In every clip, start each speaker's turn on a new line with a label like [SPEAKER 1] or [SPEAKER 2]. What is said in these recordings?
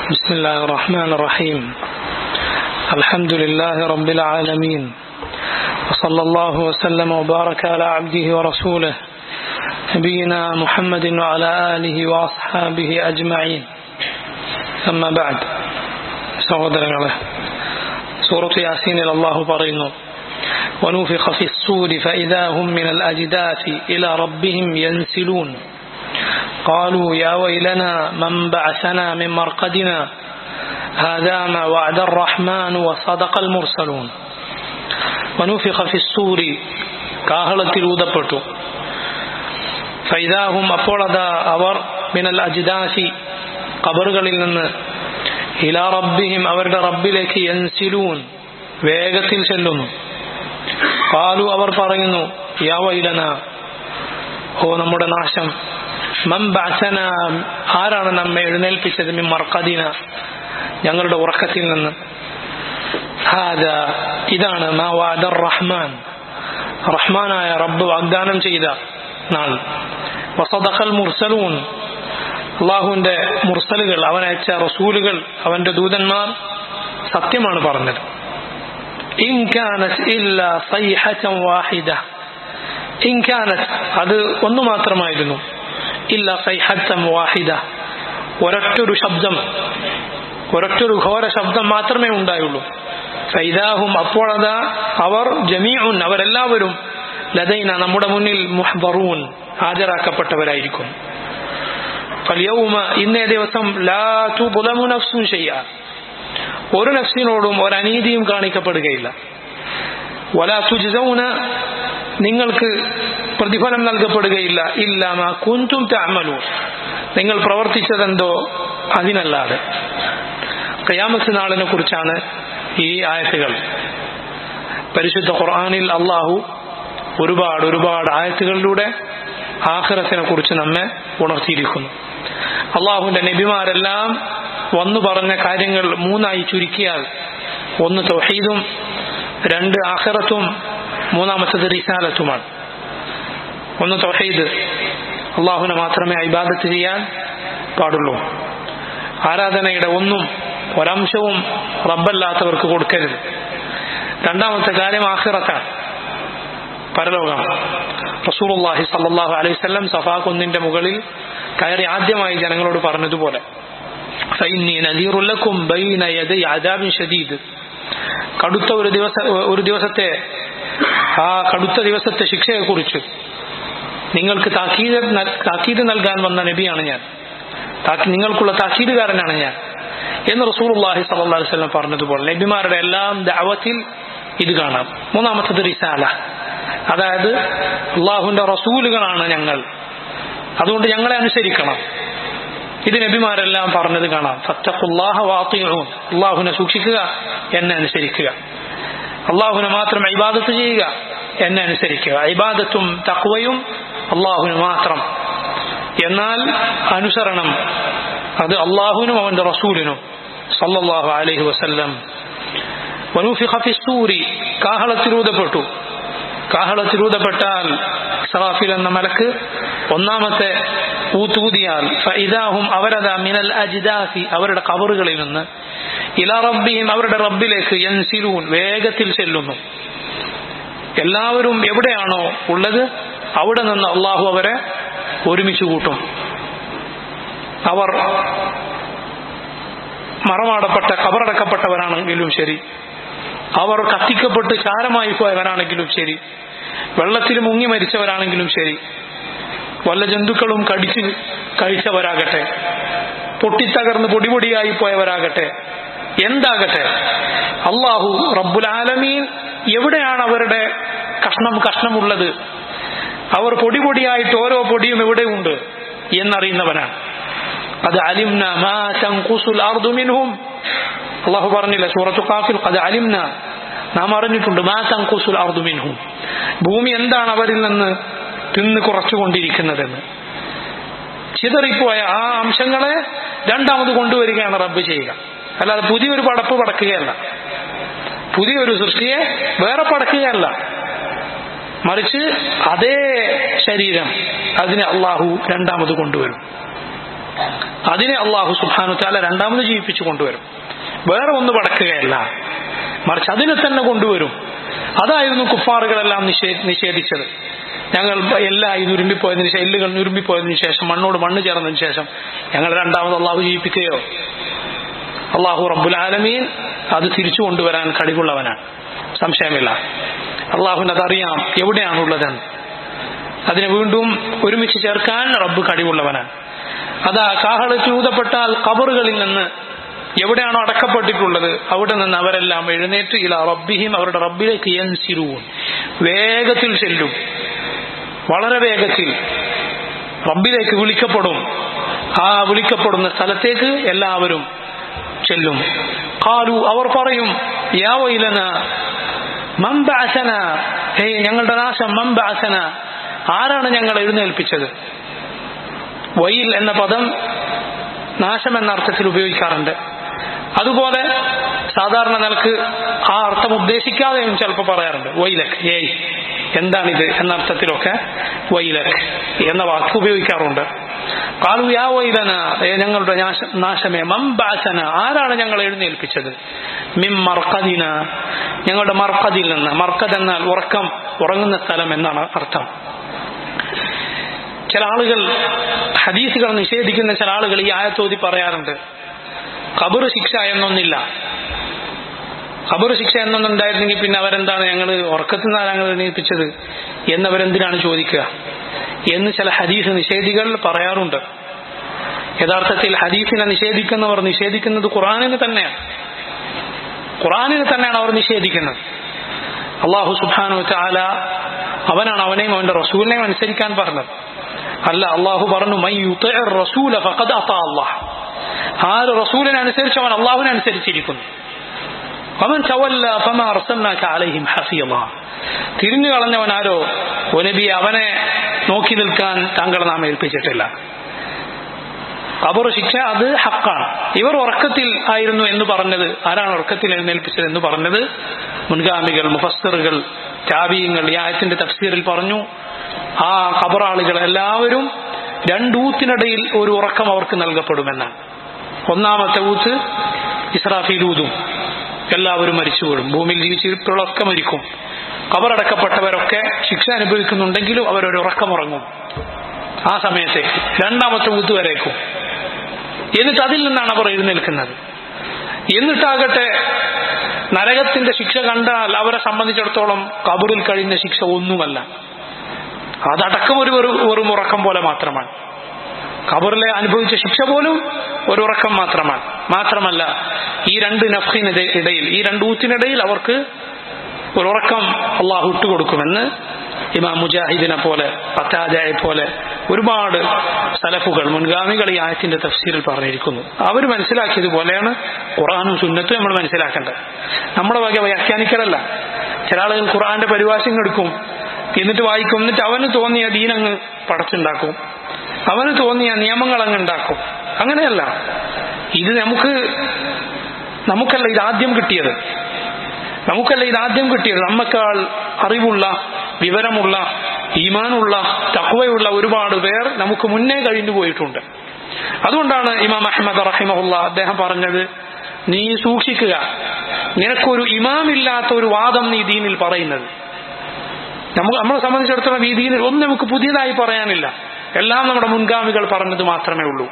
[SPEAKER 1] بسم الله الرحمن الرحيم الحمد لله رب العالمين وصلى الله وسلم وبارك على عبده ورسوله نبينا محمد وعلى آله وأصحابه أجمعين أما بعد സഹോദരങ്ങളെ സൂറത്ത് യാസീനിൽ അള്ളാഹു പറയുന്നു ونفخ في الصور فإذا هم من الأجداث إلى ربهم ينسلون قالوا يا ويلنا من بعثنا من مرقدنا هذا ما وعد الرحمن وصدق المرسلون ونفخ في الصور കാഹളത്തിൽ ഊതപ്പെട്ടു ഫൈദാഹും അപ്പോഴതാ അവർ മിനൽ അജിദാസി കബറുകളിൽ നിന്ന് ഇലാ റബ്ബിഹിം അവരുടെ റബ്ബിലേക്ക് യൻസിലൂൻ വേഗത്തിൽ ചെല്ലുന്നു കാലു അവർ പറയുന്നു യാവൈലന ഓ നമ്മുടെ നാശം മംബാസന ആരാണ് നമ്മെ എഴുന്നേൽപ്പിച്ചത് മിം മർക്കദീന ഞങ്ങളുടെ ഉറക്കത്തിൽ നിന്ന് ഹാദ ഇതാണ് റഹ്മാൻ റഹ്മാനായ റബ്ബ് വാഗ്ദാനം ചെയ്ത നാൾ വസദഖൽ മുർസലൂൻ അള്ളാഹുവിന്റെ മുർസലുകൾ അവൻ അയച്ച റസൂലുകൾ അവന്റെ ദൂതന്മാർ സത്യമാണ് പറഞ്ഞത് അത് ഒന്നു മാത്രമായിരുന്നു ഇല്ല സൈഹത്തം വാഹിദ ഒരൊറ്റൊരു ശബ്ദം ഒരൊറ്റൊരു ഘോര ശബ്ദം മാത്രമേ ഉണ്ടായുള്ളൂ ഫൈദാഹും അപ്പോഴതാ അവർ ജമീഉൻ അവരെല്ലാവരും ലതൈന നമ്മുടെ മുന്നിൽ മുഹ്ബറൂൻ ഹാജരാക്കപ്പെട്ടവരായിരിക്കും ഫലിയവുമ ഇന്നേ ദിവസം ലാ തുബുലമു നഫ്സുൻ ചെയ്യാ ഒരു നഫ്സിനോടും ഒരനീതിയും കാണിക്കപ്പെടുകയില്ല വലാ തുജ്സൗന നിങ്ങൾക്ക് പ്രതിഫലം നൽകപ്പെടുകയില്ല ഇല്ലാമ കുന്തും താമലു നിങ്ങൾ പ്രവർത്തിച്ചതെന്തോ അതിനല്ലാതെ കയാമത്ത് നാളിനെ കുറിച്ചാണ് ഈ ആയത്തുകൾ പരിശുദ്ധ ഖുർആാനിൽ അള്ളാഹു ഒരുപാട് ഒരുപാട് ആയത്തുകളിലൂടെ ആഖിറത്തിനെ കുറിച്ച് നമ്മെ ഉണർത്തിയിരിക്കുന്നു അള്ളാഹുവിന്റെ നബിമാരെല്ലാം വന്നു പറഞ്ഞ കാര്യങ്ങൾ മൂന്നായി ചുരുക്കിയാൽ ഒന്ന് തൗഹീദും രണ്ട് ആഖിറത്തും മൂന്നാമത്തത് റിസാലത്തുമാണ് ഒന്ന് തൗഹീദ് അള്ളാഹുവിനെ മാത്രമേ ഇബാദത്ത് ചെയ്യാൻ പാടുള്ളൂ ആരാധനയുടെ ഒന്നും ഒരംശവും റബ്ബല്ലാത്തവർക്ക് കൊടുക്കരുത് രണ്ടാമത്തെ കാര്യം ആഖിറത്താണ് പരലോകം റസൂലുള്ളാഹി സല്ലല്ലാഹു അലൈഹി വസല്ലം സഫാ കുന്നിന്റെ മുകളിൽ കയറി ആദ്യമായി ജനങ്ങളോട് പറഞ്ഞതുപോലെ ഫൈന്നി നദീറുല്ലക്കും ബൈന യദൈ അദാബിൻ ഷദീദ് കടുത്ത ഒരു ദിവസ ഒരു ദിവസത്തെ ആ കടുത്ത ദിവസത്തെ ശിക്ഷയെക്കുറിച്ച് നിങ്ങൾക്ക് താക്കീത് താക്കീത് നൽകാൻ വന്ന നബിയാണ് ഞാൻ നിങ്ങൾക്കുള്ള താക്കീതുകാരനാണ് ഞാൻ എന്ന് റസൂലുള്ളാഹി സല്ലല്ലാഹു അലൈഹി വസല്ലം പറഞ്ഞതുപോലെ നബിമാരുടെ എല്ലാം ദഅവത്തിൽ ഇത് കാണാം മൂന്നാമത്തത് റിസാല അതായത് അള്ളാഹുവിന്റെ റസൂലുകളാണ് ഞങ്ങൾ അതുകൊണ്ട് ഞങ്ങളെ അനുസരിക്കണം ഇത് നബിമാരെല്ലാം പറഞ്ഞത് കാണാം ഫത്തഖുല്ലാഹ വാത്തിഊൻ അള്ളാഹുവിനെ സൂക്ഷിക്കുക എന്നെ അനുസരിക്കുക അള്ളാഹുവിനെ മാത്രം ഇബാദത്ത് ചെയ്യുക എന്നെ അനുസരിക്കുക ഇബാദത്തും തക്വയും അള്ളാഹുവിന് മാത്രം എന്നാൽ അനുസരണം അത് അള്ളാഹുവിനും അവന്റെ റസൂലിനും സല്ലല്ലാഹു അലൈഹി വസല്ലം വനൂഫിഖ ഫിസ്സൂരി കാഹളത്തിലൂതപ്പെട്ടു കാഹളത്തിലൂതപ്പെട്ടാൽ സറാഫിൽ എന്ന മലക്ക് ഒന്നാമത്തെ ഊത്തൂതിയാൽ ഫൈദാഹും അവരത മിനൽ അജിദാഫി അവരുടെ കവറുകളിൽ നിന്ന് ഇലാ റബ്ബിയും അവരുടെ റബ്ബിലേക്ക് യൻസിലൂൻ വേഗത്തിൽ ചെല്ലുന്നു എല്ലാവരും എവിടെയാണോ ഉള്ളത് അവിടെ നിന്ന് അള്ളാഹു അവരെ ഒരുമിച്ച് കൂട്ടും അവർ മറമാടപ്പെട്ട കബറടക്കപ്പെട്ടവരാണെങ്കിലും ശരി അവർ കത്തിക്കപ്പെട്ട് ചാരമായി പോയവരാണെങ്കിലും ശരി വെള്ളത്തിൽ മുങ്ങി മരിച്ചവരാണെങ്കിലും ശരി വല്ല ജന്തുക്കളും കടിച്ച് കഴിച്ചവരാകട്ടെ പൊട്ടിത്തകർന്ന് പൊടിപൊടിയായി പോയവരാകട്ടെ എന്താകട്ടെ അള്ളാഹു റബ്ബുൽ ആലമീൻ എവിടെയാണ് അവരുടെ കഷ്ണം കഷ്ണമുള്ളത് അവർ പൊടി പൊടിയായിട്ട് ഓരോ പൊടിയും എവിടെയുണ്ട് എന്നറിയുന്നവനാണ് അത് അലിംന അള്ളാഹു പറഞ്ഞില്ല സൂറത്തു കാഫിൽ അത് അലിംന നാം അറിഞ്ഞിട്ടുണ്ട് മാ തങ്കുസുൽ അർദുമിൻഹും ഭൂമി എന്താണ് അവരിൽ നിന്ന് തിന്ന് കുറച്ചുകൊണ്ടിരിക്കുന്നതെന്ന് ചിതറിപ്പോയ ആ അംശങ്ങളെ രണ്ടാമത് കൊണ്ടുവരികയാണ് റബ്ബ് ചെയ്യുക അല്ലാതെ പുതിയൊരു പടപ്പ് പടക്കുകയല്ല പുതിയൊരു സൃഷ്ടിയെ വേറെ പടക്കുകയല്ല മറിച്ച് അതേ ശരീരം അതിനെ അള്ളാഹു രണ്ടാമത് കൊണ്ടുവരും അതിനെ അള്ളാഹു സുബാനു താല രണ്ടാമത് ജീവിപ്പിച്ചു കൊണ്ടുവരും വേറെ ഒന്ന് പടക്കുകയല്ല മറിച്ച് അതിനെ തന്നെ കൊണ്ടുവരും അതായിരുന്നു കുഫാറുകളെല്ലാം നിഷേ- നിഷേധിച്ചത് ഞങ്ങൾ എല്ലാ ഈ നുരുമ്പിപ്പോയതിനു ശേഷം എല്ലുകൾ നുരുമ്പിപ്പോയതിനു ശേഷം മണ്ണോട് മണ്ണ് ചേർന്നതിന് ശേഷം ഞങ്ങൾ രണ്ടാമത് അള്ളാഹു ജീവിപ്പിക്കുകയോ അള്ളാഹു റബ്ബുൽ ആലമീൻ അത് തിരിച്ചു കൊണ്ടുവരാൻ കഴിവുള്ളവനാണ് സംശയമില്ല അള്ളാഹുവിന് അതറിയാം എവിടെയാണുള്ളതെന്ന് അതിനെ വീണ്ടും ഒരുമിച്ച് ചേർക്കാൻ റബ്ബ് കഴിവുള്ളവനാണ് അതാ കാഹളത്തിൽ ഊതപ്പെട്ടാൽ കബറുകളിൽ നിന്ന് എവിടെയാണോ അടക്കപ്പെട്ടിട്ടുള്ളത് അവിടെ നിന്ന് അവരെല്ലാം എഴുന്നേറ്റ് ഇല റബ്ബിഹിം അവരുടെ റബ്ബിലേക്ക് യൻസിരൂൻ വേഗത്തിൽ ചെല്ലും വളരെ വേഗത്തിൽ റബ്ബിലേക്ക് വിളിക്കപ്പെടും ആ വിളിക്കപ്പെടുന്ന സ്ഥലത്തേക്ക് എല്ലാവരും ചെല്ലും കാലു അവർ പറയും യാ വൈലന മംബഅസന ഹേയ് ഞങ്ങളുടെ നാശം മംബഅസന ആരാണ് ഞങ്ങൾ എഴുന്നേൽപ്പിച്ചത് വൈൽ എന്ന പദം നാശം എന്ന അർത്ഥത്തിൽ ഉപയോഗിക്കാറുണ്ട് അതുപോലെ സാധാരണ നിലക്ക് ആ അർത്ഥം ഉദ്ദേശിക്കാതെയും ചിലപ്പോൾ പറയാറുണ്ട് വൈലക് ഏയ് എന്താണിത് എന്ന അർത്ഥത്തിലൊക്കെ വൈലക് എന്ന വാക്ക് ഉപയോഗിക്കാറുണ്ട് കാലു യാ വൈലന ഏ ഞങ്ങളുടെ നാശ- നാശമേ മംബാസന ആരാണ് ഞങ്ങൾ എഴുന്നേൽപ്പിച്ചത് മിം മർക്കദിന ഞങ്ങളുടെ മർക്കദിൽ നിന്ന് മർക്കദ് എന്നാൽ ഉറക്കം ഉറങ്ങുന്ന സ്ഥലം എന്നാണ് അർത്ഥം ചില ആളുകൾ ഹദീസുകൾ നിഷേധിക്കുന്ന ചില ആളുകൾ ഈ ആയത്തോതി പറയാറുണ്ട് ഖബർ ശിക്ഷ എന്നൊന്നില്ല ഖബർ ശിക്ഷ എന്നൊന്നുണ്ടായിരുന്നെങ്കിൽ പിന്നെ അവരെന്താണ് ഞങ്ങൾ ഉറക്കത്തിൽ നിന്നാണ് ഞങ്ങൾ എണീപ്പിച്ചത് എന്നവരെന്തിനാണ് ചോദിക്കുക എന്ന് ചില ഹദീസ് നിഷേധികൾ പറയാറുണ്ട് യഥാർത്ഥത്തിൽ ഹദീസിനെ നിഷേധിക്കുന്നവർ നിഷേധിക്കുന്നത് ഖുറാനിന് തന്നെയാണ് ഖുറാനിന് തന്നെയാണ് അവർ നിഷേധിക്കുന്നത് അള്ളാഹു സുബാനു ചാല അവനാണ് അവനെയും അവന്റെ റസൂലിനെയും അനുസരിക്കാൻ പറഞ്ഞത് അല്ല അള്ളാഹു പറഞ്ഞു മൈ യുതിഇർ റസൂല ഫഖദ് അതാ അല്ലാഹ് ആര് റസൂലിനെ അനുസരിച്ച് അവൻ അള്ളാഹുവിനെ അനുസരിച്ചിരിക്കുന്നു അവൻ ചവല്ല ഫമാ അർസൽനാക അലൈഹിം ഹഫീള തിരിഞ്ഞു കളഞ്ഞവൻ ആരോ ഓ നബി അവനെ നോക്കി നിൽക്കാൻ താങ്കൾ നാം ഏൽപ്പിച്ചിട്ടില്ല ഖബർ ശിക്ഷ അത് ഹക്കാണ് ഇവർ ഉറക്കത്തിൽ ആയിരുന്നു എന്ന് പറഞ്ഞത് ആരാണ് ഉറക്കത്തിൽ എഴുന്നേൽപ്പിച്ചത് എന്ന് പറഞ്ഞത് മുൻഗാമികൾ മുഫസ്സറുകൾ ചാബീയങ്ങൾ ഈ ആയത്തിന്റെ തഫ്സീറിൽ പറഞ്ഞു ആ ഖബറാളികൾ എല്ലാവരും രണ്ടൂത്തിനിടയിൽ ഒരു ഉറക്കം അവർക്ക് നൽകപ്പെടുമെന്നാണ് ഒന്നാമത്തെ ഊത്ത് ഇസ്രാഫീലൂതും എല്ലാവരും മരിച്ചു വീഴും ഭൂമിയിൽ ജീവിച്ചിട്ടുള്ളൊക്കെ മരിക്കും കബറടക്കപ്പെട്ടവരൊക്കെ ശിക്ഷ അനുഭവിക്കുന്നുണ്ടെങ്കിലും അവരൊരു ഉറക്കമുറങ്ങും ആ സമയത്തേക്ക് രണ്ടാമത്തെ ഊത്ത് വരേക്കും എന്നിട്ട് അതിൽ നിന്നാണ് അവർ എഴുന്നേൽക്കുന്നത് എന്നിട്ടാകട്ടെ നരകത്തിന്റെ ശിക്ഷ കണ്ടാൽ അവരെ സംബന്ധിച്ചിടത്തോളം കബറിൽ കഴിയുന്ന ശിക്ഷ ഒന്നുമല്ല അതടക്കം ഒരു വെറു വെറും ഉറക്കം പോലെ മാത്രമാണ് ഖബറിലെ അനുഭവിച്ച ശിക്ഷ പോലും ഒരു ഉറക്കം മാത്രമാണ് മാത്രമല്ല ഈ രണ്ട് നഫ്ഹിന് ഇടയിൽ ഈ രണ്ട് ഊത്തിനിടയിൽ അവർക്ക് ഒരു ഉറക്കം അള്ളാഹു ഇട്ടുകൊടുക്കുമെന്ന് ഇമാം മുജാഹിദിനെ പോലെ പത്താജയെ പോലെ ഒരുപാട് സലഫുകൾ മുൻഗാമികൾ ഈ ആയത്തിന്റെ തഫ്സീറിൽ പറഞ്ഞിരിക്കുന്നു അവർ മനസ്സിലാക്കിയതുപോലെയാണ് ഖുറാനും സുന്നത്തും നമ്മൾ മനസ്സിലാക്കേണ്ടത് നമ്മുടെ വക വ്യാഖ്യാനിക്കലല്ല ചില ആളുകൾ ഖുറാന്റെ പരിഭാഷങ്ങൾ എടുക്കും എന്നിട്ട് വായിക്കും എന്നിട്ട് അവന് തോന്നിയ ദീനങ്ങ് പടച്ചുണ്ടാക്കും അവന് തോന്നിയ നിയമങ്ങൾ അങ്ങ് ഉണ്ടാക്കും അങ്ങനെയല്ല ഇത് നമുക്ക് നമുക്കല്ല ഇത് ആദ്യം കിട്ടിയത് നമുക്കല്ല ഇത് ആദ്യം കിട്ടിയത് നമ്മക്കാൾ അറിവുള്ള വിവരമുള്ള ഈമാനുള്ള തക്വയുള്ള ഒരുപാട് പേർ നമുക്ക് മുന്നേ കഴിഞ്ഞു പോയിട്ടുണ്ട് അതുകൊണ്ടാണ് ഇമാം അഹമ്മദ് റഹിമഹുല്ല അദ്ദേഹം പറഞ്ഞത് നീ സൂക്ഷിക്കുക നിനക്കൊരു ഇമാമില്ലാത്ത ഒരു വാദം നീ ദീനിൽ പറയുന്നത് നമുക്ക് നമ്മളെ സംബന്ധിച്ചിടത്തോളം ഈ ദീനിൽ ഒന്നും നമുക്ക് പുതിയതായി പറയാനില്ല എല്ലാം നമ്മുടെ മുൻഗാമികൾ പറഞ്ഞത് മാത്രമേ ഉള്ളൂ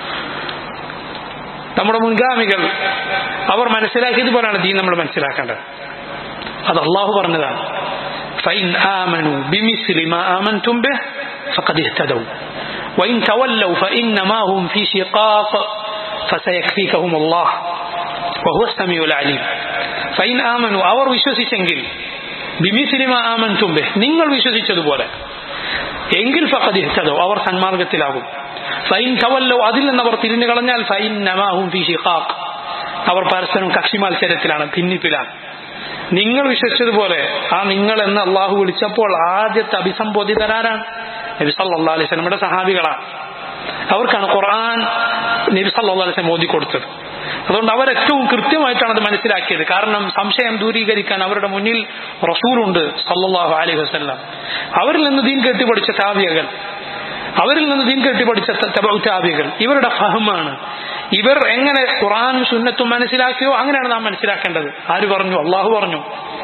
[SPEAKER 1] നമ്മുടെ മുൻഗാമികൾ അവർ മനസ്സിലാക്കിയതുപോലെയാണ് ദീൻ നമ്മൾ മനസ്സിലാക്കേണ്ടത് അത് അള്ളാഹു പറഞ്ഞതാണ് فإن آمنوا بمثل ما آمنتم به فقد اهتدوا وإن تولوا فإنما هم في شقاق فسيكفيكهم الله وهو السميع العليم فإن آمنوا അവർ വിശ്വസിച്ചെങ്കിൽ ബിമിസിലി മാ ആമൻതും ബിഹ് നിങ്ങൾ വിശ്വസിച്ചതുപോലെ എങ്കിൽ ഫഖദ് ഇഹ്തദു അവർ സന്മാർഗത്തിലാകും ഫൈൻ തവല്ലോ അതിൽ നിന്ന് അവർ തിരിഞ്ഞു കളഞ്ഞാൽ ഫൈൻ നമാഹും ഫി ഷിഖാഖ് അവർ പരസ്പരം കക്ഷി മത്സരത്തിലാണ് ഭിന്നിപ്പിലാണ് നിങ്ങൾ വിശ്വസിച്ചതുപോലെ ആ നിങ്ങൾ എന്ന് അള്ളാഹു വിളിച്ചപ്പോൾ ആദ്യത്തെ അഭിസംബോധിതരാരാണ് നബി സല്ലാ അലൈഹി നമ്മുടെ സഹാബികളാണ് അവർക്കാണ് ഖുർആൻ നബി സല്ലാ അലൈഹി ഓതി കൊടുത്തത് അതുകൊണ്ട് അവർ ഏറ്റവും കൃത്യമായിട്ടാണ് അത് മനസ്സിലാക്കിയത് കാരണം സംശയം ദൂരീകരിക്കാൻ അവരുടെ മുന്നിൽ റസൂലുണ്ട് സല്ലാഹു അലൈഹി വസ്ല്ലാം അവരിൽ നിന്ന് ദീൻ കെട്ടിപ്പടിച്ച സാവിയകൾ അവരിൽ നിന്ന് ദീൻ കെട്ടി പഠിച്ച തബൗത്താബികൾ ഇവരുടെ ഫഹമാണ് ഇവർ എങ്ങനെ ഖുറാനും സുന്നത്തും മനസ്സിലാക്കിയോ അങ്ങനെയാണ് നാം മനസ്സിലാക്കേണ്ടത് ആര് പറഞ്ഞു അള്ളാഹു പറഞ്ഞു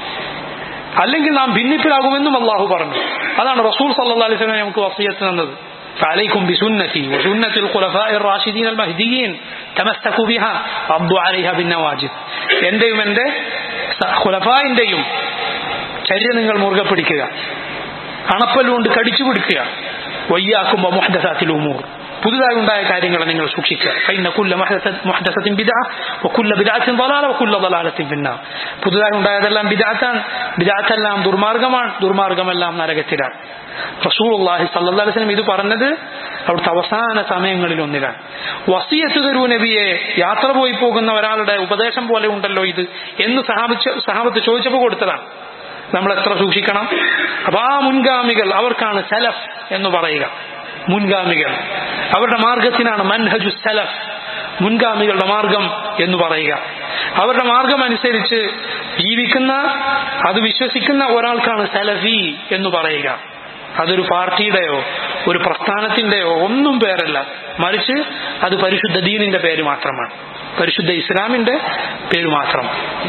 [SPEAKER 1] അല്ലെങ്കിൽ നാം ഭിന്നിപ്പിലാകുമെന്നും അള്ളാഹു പറഞ്ഞു അതാണ് റസൂൽ സല്ലാ അലൈഹി സ്വലം നമുക്ക് വസീയത്ത് തന്നത് فعليكم بسنتي وسنة الخلفاء الراشدين المهديين تمسكوا بها عضوا عليها بالنواجذ എന്റെയും എന്റെ ഖുലഫായിന്റെയും ചര്യ നിങ്ങൾ മുറുകെ പിടിക്കുക അണപ്പല്ലുകൊണ്ട് കടിച്ചു പിടിക്കുക വയ്യാക്കുമ്പോ മുഹദസാത്തിൽ ഉമൂർ പുതുതായി ഉണ്ടായ കാര്യങ്ങളെ നിങ്ങൾ സൂക്ഷിക്കുക ഫൈന കുല്ല മുഹദസത്തിൻ ബിദഅ വകുല്ല ബിദഅത്തിൻ ളലാല വകുല്ല ളലാലത്തിൻ ഫിന്നാർ പുതുതായി ഉണ്ടായതെല്ലാം ബിദഅത്താണ് ബിദഅത്തെല്ലാം ദുർമാർഗമാണ് ദുർമാർഗമെല്ലാം നരകത്തിലാണ് റസൂലുള്ളാഹി സ്വല്ലല്ലാഹു അലൈഹി വസല്ലം ഇത് പറഞ്ഞത് അവിടുത്തെ അവസാന സമയങ്ങളിൽ ഒന്നിലാണ് വസിയത്ത് തരൂ നബിയെ യാത്ര പോയി പോകുന്ന ഒരാളുടെ ഉപദേശം പോലെ ഉണ്ടല്ലോ ഇത് എന്ന് സഹാബിച്ച് സഹാബത്ത് ചോദിച്ചപ്പോൾ കൊടുത്തതാണ് നമ്മൾ എത്ര സൂക്ഷിക്കണം അപ്പൊ ആ മുൻഗാമികൾ അവർക്കാണ് സലഫ് എന്ന് പറയുക മുൻഗാമികൾ അവരുടെ മാർഗത്തിനാണ് മൻഹജു സലഫ് മുൻഗാമികളുടെ മാർഗം എന്ന് പറയുക അവരുടെ മാർഗം അനുസരിച്ച് ജീവിക്കുന്ന അത് വിശ്വസിക്കുന്ന ഒരാൾക്കാണ് സലഫി എന്ന് പറയുക അതൊരു പാർട്ടിയുടെയോ ഒരു പ്രസ്ഥാനത്തിന്റെയോ ഒന്നും പേരല്ല മറിച്ച് അത് പരിശുദ്ധ ദീനിന്റെ പേര് മാത്രമാണ് പരിശുദ്ധ ഇസ്ലാമിന്റെ പേര് മാത്രം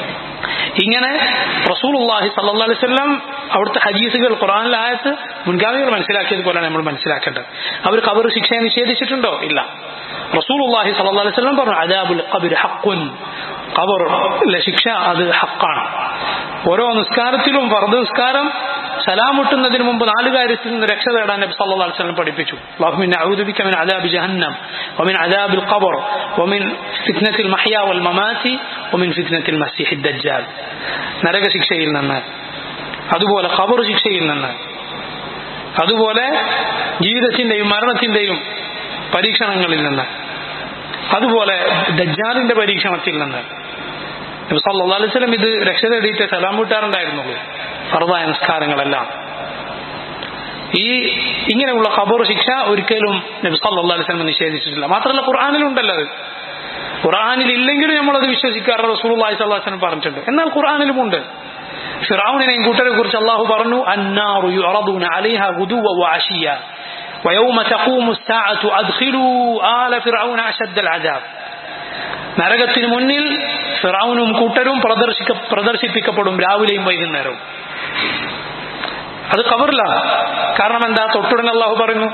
[SPEAKER 1] ഇങ്ങനെ റസൂലുള്ളാഹി സല്ലല്ലാഹു അലൈഹി വസല്ലം അവിടുത്തെ ഹദീസുകൾ ഖുർആനിലെ ആയത്ത് മുൻഗാമികൾ മനസ്സിലാക്കിയതുപോലെയാണ് നമ്മൾ മനസ്സിലാക്കേണ്ടത് അവർ കബർ ശിക്ഷയെ നിഷേധിച്ചിട്ടുണ്ടോ ഇല്ല റസൂലുള്ളാഹി സല്ലല്ലാഹു അലൈഹി വസല്ലം പറഞ്ഞു അദാബുൽ ഖബർ ഹഖ്ഖുൻ ഖബറിലെ ശിക്ഷ അത് ഹക്കാണ് ഓരോ നിസ്കാരത്തിലും ഫർദ് നിസ്കാരം സലാമുട്ടുന്നതിന് മുമ്പ് നാല് കാര്യത്തിൽ നിന്ന് രക്ഷ തേടാൻ നബി സല്ലല്ലാഹു അലൈഹി വസല്ലം പഠിപ്പിച്ചു അല്ലാഹുമ്മ നഅൂദു ബിക മിൻ അദാബി ജഹന്നം വമിൻ അദാബിൽ ഖബർ വമിൻ ഫിത്നത്തിൽ മഹ്യ വൽ മമാതി വമിൻ ഫിത്നത്തിൽ മസീഹ് ദജ്ജാൽ നരക ശിക്ഷയിൽ നിന്ന് അതുപോലെ ഖബർ ശിക്ഷയിൽ നിന്ന് അതുപോലെ ജീവിതത്തിന്റെയും മരണത്തിന്റെയും പരീക്ഷണങ്ങളിൽ നിന്ന് അതുപോലെ ദജ്ജാലിന്റെ പരീക്ഷണത്തിൽ നിന്ന് നബി സല്ലല്ലാഹു അലൈഹി വസല്ലം ഇത് രക്ഷ തേടിയിട്ട് സലാം വീട്ടാറുണ്ടായിരുന്നുള്ളൂ ഫർദായ നിസ്കാരങ്ങളെല്ലാം ഈ ഇങ്ങനെയുള്ള ഖബർ ശിക്ഷ ഒരിക്കലും നബി സല്ലല്ലാഹു അലൈഹി വസല്ലം നിഷേധിച്ചിട്ടില്ല മാത്രമല്ല ഖുർആനിലുണ്ടല്ലോ അത് ഖുർആനിൽ ഇല്ലെങ്കിലും നമ്മളത് വിശ്വസിക്കാറ് റസൂലുള്ളാഹി സ്വല്ലല്ലാഹു അലൈഹി വസല്ലം പറഞ്ഞിട്ടുണ്ട് എന്നാൽ ഖുർആനിലുമുണ്ട് ഫിറഔനെയും കൂട്ടരെ കുറിച്ച് അള്ളാഹു പറഞ്ഞു അന്നാറു യുറദൂന അലൈഹ ഗുദുവ വഅശിയ ويوم تقوم الساعة أدخلوا آل فرعون أشد العذاب നരകത്തിന് മുന്നിൽ ഫിറൌനും കൂട്ടരും പ്രദർശിക്ക പ്രദർശിപ്പിക്കപ്പെടും രാവിലെയും വൈകുന്നേരവും അത് കബറിലാണ് കാരണം എന്താ തൊട്ടുടൻ അള്ളാഹു പറയുന്നു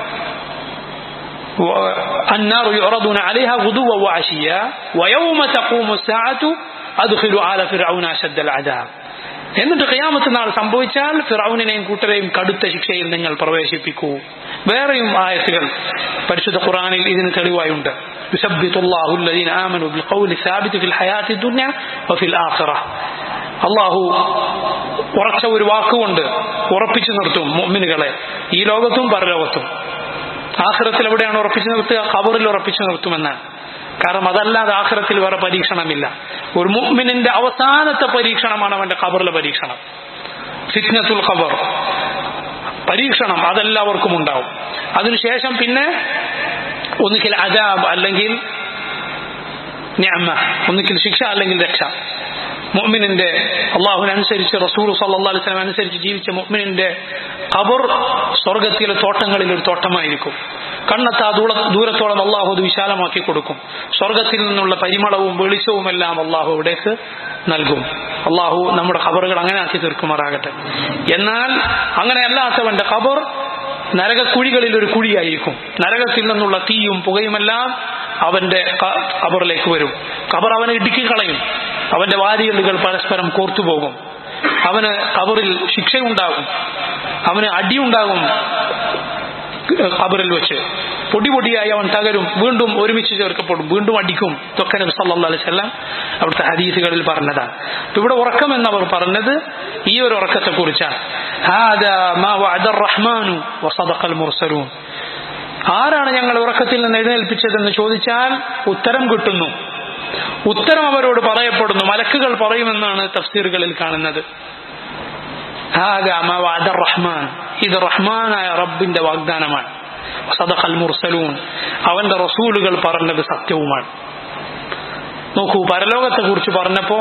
[SPEAKER 1] النار يعرضون عليها غدوا وعشيا ويوم تقوم الساعة أدخلوا آل فرعون أشد العذاب എന്നിട്ട് ഖിയാമത്ത് നാൾ സംഭവിച്ചാൽ ഫിറൌനെയും കൂട്ടരെയും കടുത്ത ശിക്ഷയിൽ നിങ്ങൾ പ്രവേശിപ്പിക്കൂ വേറെയും ആയത്തുകൾ പരിശുദ്ധ ഖുറാനിൽ ഇതിന് തെളിവായുണ്ട് يثبت الله الذين آمنوا بالقول الثابت في الحياة الدنيا وفي الآخرة അള്ളാഹു ഉറച്ച ഒരു വാക്കുകൊണ്ട് ഉറപ്പിച്ചു നിർത്തും മുഅ്മിനുകളെ ഈ ലോകത്തും പരലോകത്തും ആഖിറത്തിൽ എവിടെയാണ് ഉറപ്പിച്ചു നിർത്തുക ഖബറിൽ ഉറപ്പിച്ചു നിർത്തുമെന്നാണ് കാരണം അതല്ലാതെ ആഖിറത്തിൽ വേറെ പരീക്ഷണമില്ല ഒരു മുഅ്മിനിന്റെ അവസാനത്തെ പരീക്ഷണമാണ് അവന്റെ ഖബറിലെ പരീക്ഷണം ഫിത്നത്തുൽ ഖബർ പരീക്ഷണം അതെല്ലാവർക്കും ഉണ്ടാവും അതിനുശേഷം പിന്നെ ഒന്നുകിൽ അജാബ് അല്ലെങ്കിൽ ഞാമ ഒന്നുകിൽ ശിക്ഷ അല്ലെങ്കിൽ രക്ഷ മുഅ്മിനിന്റെ അള്ളാഹുവിനനുസരിച്ച് റസൂൽ സല്ലല്ലാഹു അലൈഹി വസല്ലം അനുസരിച്ച് ജീവിച്ച മുഅ്മിനിന്റെ ഖബർ സ്വർഗത്തിലെ തോട്ടങ്ങളിൽ ഒരു തോട്ടമായിരിക്കും കണ്ണെത്താ ദൂര ദൂരത്തോളം അള്ളാഹു അത് വിശാലമാക്കി കൊടുക്കും സ്വർഗത്തിൽ നിന്നുള്ള പരിമളവും വെളിച്ചവും എല്ലാം അള്ളാഹു അവിടേക്ക് നൽകും അള്ളാഹു നമ്മുടെ ഖബറുകൾ അങ്ങനെ ആക്കി തീർക്കുമാറാകട്ടെ എന്നാൽ അങ്ങനെയല്ലാത്തവന്റെ ഖബർ നരകക്കുഴികളിൽ ഒരു കുഴിയായിരിക്കും നരകത്തിൽ നിന്നുള്ള തീയും പുകയുമെല്ലാം അവന്റെ ഖബറിലേക്ക് വരും ഖബർ അവനെ ഇടുക്കി കളയും അവന്റെ വാരിയലുകൾ പരസ്പരം കോർത്തുപോകും അവന് ഖബറിൽ ശിക്ഷയുണ്ടാകും അവന് അടിയുണ്ടാകും ഖബറിൽ വെച്ച് പൊടി പൊടിയായി അവൻ തകരും വീണ്ടും ഒരുമിച്ച് ചേർക്കപ്പെടും വീണ്ടും അടിക്കും തൊക്കെ നബി സല്ലല്ലാഹു അലൈഹി വസല്ലം അവിടുത്തെ ഹദീസുകളിൽ പറഞ്ഞതാണ് അപ്പൊ ഇവിടെ ഉറക്കം എന്നവർ പറഞ്ഞത് ഈ ഒരു ഉറക്കത്തെ കുറിച്ചാണ് ആരാണ് ഞങ്ങൾ ഉറക്കത്തിൽ നിന്ന് എഴുന്നേൽപ്പിച്ചതെന്ന് ചോദിച്ചാൽ ഉത്തരം കിട്ടുന്നു ഉത്തരം അവരോട് പറയപ്പെടുന്നു മലക്കുകൾ പറയുമെന്നാണ് തഫ്സീറുകളിൽ കാണുന്നത് റഹ്മാൻ ഇത് റഹ്മാനായ റബ്ബിന്റെ വാഗ്ദാനമാണ് സദഖൽ മുർസലൂൻ അവന്റെ റസൂലുകൾ പറഞ്ഞത് സത്യവുമാണ് നോക്കൂ പരലോകത്തെ കുറിച്ച് പറഞ്ഞപ്പോ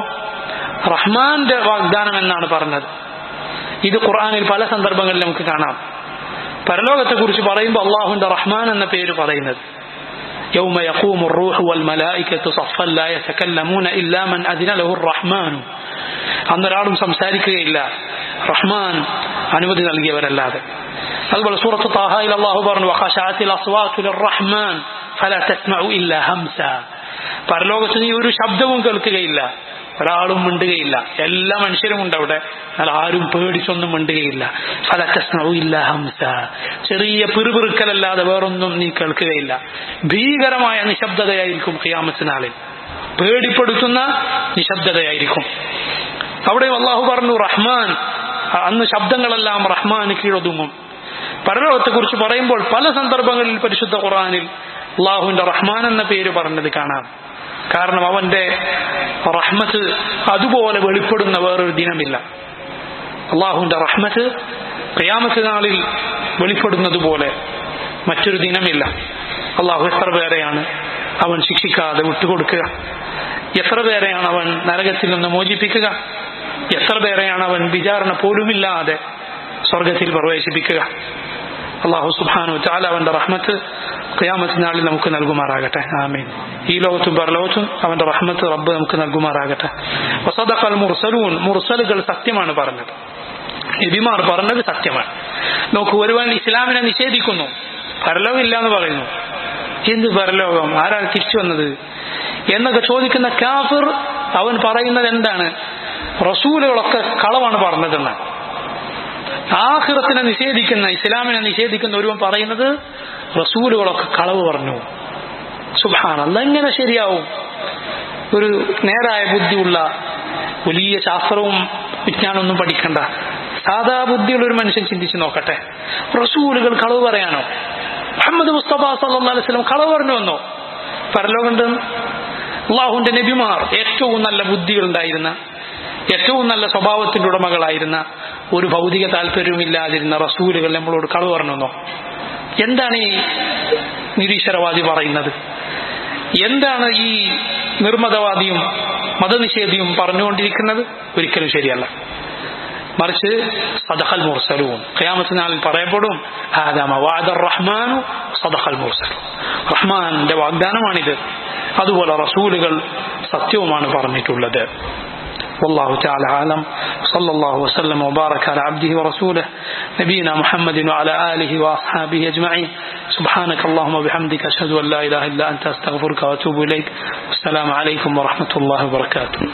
[SPEAKER 1] റഹ്മാന്റെ വാഗ്ദാനം എന്നാണ് പറഞ്ഞത് ഇത് ഖുർആനിൽ പല സന്ദർഭങ്ങളിൽ നമുക്ക് കാണാം പരലോകത്തെ കുറിച്ച് പറയുമ്പോൾ അള്ളാഹുവിന്റെ റഹ്മാൻ എന്ന പേര് പറയുന്നത് يوم يقوم الروح والملائكة صفا لا يتكلمون إلا من أذن له الرحمن അന്നൊരാളും സംസാരിക്കുകയില്ല റഹ്മാൻ അനുമതി നൽകിയവരല്ലാതെ അതുപോലെ സൂറത്ത് താഹയിൽ അള്ളാഹു പറഞ്ഞു വഖശഅത്തിൽ അസ്വാതു ലിർറഹ്മാൻ ഫലാ തസ്മഉ ഇല്ലാ ഹംസ പരലോകത്ത് നീ ഒരു ശബ്ദവും കേൾക്കുകയില്ല ഒരാളും മിണ്ടുകയില്ല എല്ലാ മനുഷ്യരും ഉണ്ട് അവിടെ എന്നാൽ ആരും പേടിച്ചൊന്നും മിണ്ടുകയില്ല ഫലാ തസ്മഉ ഇല്ലാ ഹംസ ചെറിയ പിറുപിറുക്കലല്ലാതെ വേറൊന്നും നീ കേൾക്കുകയില്ല ഭീകരമായ നിശബ്ദതയായിരിക്കും ഖിയാമത്ത് നാളിൽ പേടിപ്പെടുത്തുന്ന നിശബ്ദതയായിരിക്കും അവിടെ അള്ളാഹു പറഞ്ഞു റഹ്മാൻ അന്ന് ശബ്ദങ്ങളെല്ലാം റഹ്മാന് കീഴൊതുങ്ങും പരലോകത്തെ കുറിച്ച് പറയുമ്പോൾ പല സന്ദർഭങ്ങളിൽ പരിശുദ്ധ ഖുറാനിൽ അള്ളാഹുവിന്റെ റഹ്മാൻ എന്ന പേര് പറഞ്ഞത് കാണാം കാരണം അവന്റെ റഹ്മത്ത് അതുപോലെ വെളിപ്പെടുന്ന വേറൊരു ദിനമില്ല അള്ളാഹുവിന്റെ റഹ്മത്ത് ഖിയാമത്ത് നാളിൽ വെളിപ്പെടുന്നത് പോലെ മറ്റൊരു ദിനമില്ല അള്ളാഹു എത്ര പേരെയാണ് അവൻ ശിക്ഷിക്കാതെ വിട്ടുകൊടുക്കുക എത്ര പേരെയാണ് അവൻ നരകത്തിൽ നിന്ന് മോചിപ്പിക്കുക എത്ര പേരെയാണ് അവൻ വിചാരണ പോലുമില്ലാതെ സ്വർഗത്തിൽ പ്രവേശിപ്പിക്കുക അള്ളാഹു സുബാനു ചാല അവന്റെ റഹ്മത്ത് ഖിയാമത്ത് നാളിൽ നമുക്ക് നൽകുമാറാകട്ടെ ആമീൻ ഈ ലോകത്തും പരലോകത്തും അവന്റെ റഹ്മത്ത് റബ്ബ് നമുക്ക് നൽകുമാറാകട്ടെ വസദഖൽ മുർസലൂൻ മുർസലുകൾ സത്യമാണ് പറഞ്ഞത് നബിമാർ പറഞ്ഞത് സത്യമാണ് നോക്കൂ ഒരുവൻ ഇസ്ലാമിനെ നിഷേധിക്കുന്നു പരലോകമില്ല എന്ന് പറയുന്നു എന്ത് പരലോകം ആരാണ് തിരിച്ചു വന്നത് എന്നൊക്കെ ചോദിക്കുന്ന കാഫിർ അവൻ പറയുന്നത് എന്താണ് റസൂലുകളൊക്കെ കളവാണ് പറഞ്ഞതെന്ന് ആഹിറത്തിനെ നിഷേധിക്കുന്ന ഇസ്ലാമിനെ നിഷേധിക്കുന്ന ഒരുവൻ പറയുന്നത് റസൂലുകളൊക്കെ കളവ് പറഞ്ഞു സുഭാന എങ്ങനെ ശരിയാവും ഒരു നേരായ ബുദ്ധിയുള്ള വലിയ ശാസ്ത്രവും വിജ്ഞാനമൊന്നും പഠിക്കണ്ട സാധാ ബുദ്ധിയുള്ള ഒരു മനുഷ്യൻ ചിന്തിച്ചു നോക്കട്ടെ റസൂലുകൾ കളവ് പറയാനോ മുഹമ്മദ് മുസ്തഫ സല്ലാ അലൈവലം കളവ് പറഞ്ഞു വന്നോ പരലോകണ്ട് അള്ളാഹുന്റെ നബിമാർ ഏറ്റവും നല്ല ബുദ്ധികളുണ്ടായിരുന്ന ഏറ്റവും നല്ല സ്വഭാവത്തിന്റെ ഉടമകളായിരുന്ന ഒരു ഭൗതിക താല്പര്യവുമില്ലാതിരുന്ന റസൂലുകൾ നമ്മളോട് കളവ് പറഞ്ഞോ എന്താണ് ഈ നിരീശ്വരവാദി പറയുന്നത് എന്താണ് ഈ നിർമ്മതവാദിയും മതനിഷേധിയും പറഞ്ഞുകൊണ്ടിരിക്കുന്നത് ഒരിക്കലും ശരിയല്ല മറിച്ച് സദഹൽ മുർസലൂൻ ഖിയാമത്ത് നാളിൽ പറയപ്പെടും റഹ്മാനു സദഹൽ മുർസലു റഹ്മാന്റെ വാഗ്ദാനമാണിത് അതുപോലെ റസൂലുകൾ സത്യവുമാണ് പറഞ്ഞിട്ടുള്ളത് والله تعالى عالم صلى الله وسلم وبارك على عبده ورسوله نبينا محمد وعلى آله وأصحابه أجمعين سبحانك اللهم وبحمدك أشهد أن لا إله إلا أنت أستغفرك وأتوب إليك والسلام عليكم ورحمة الله وبركاته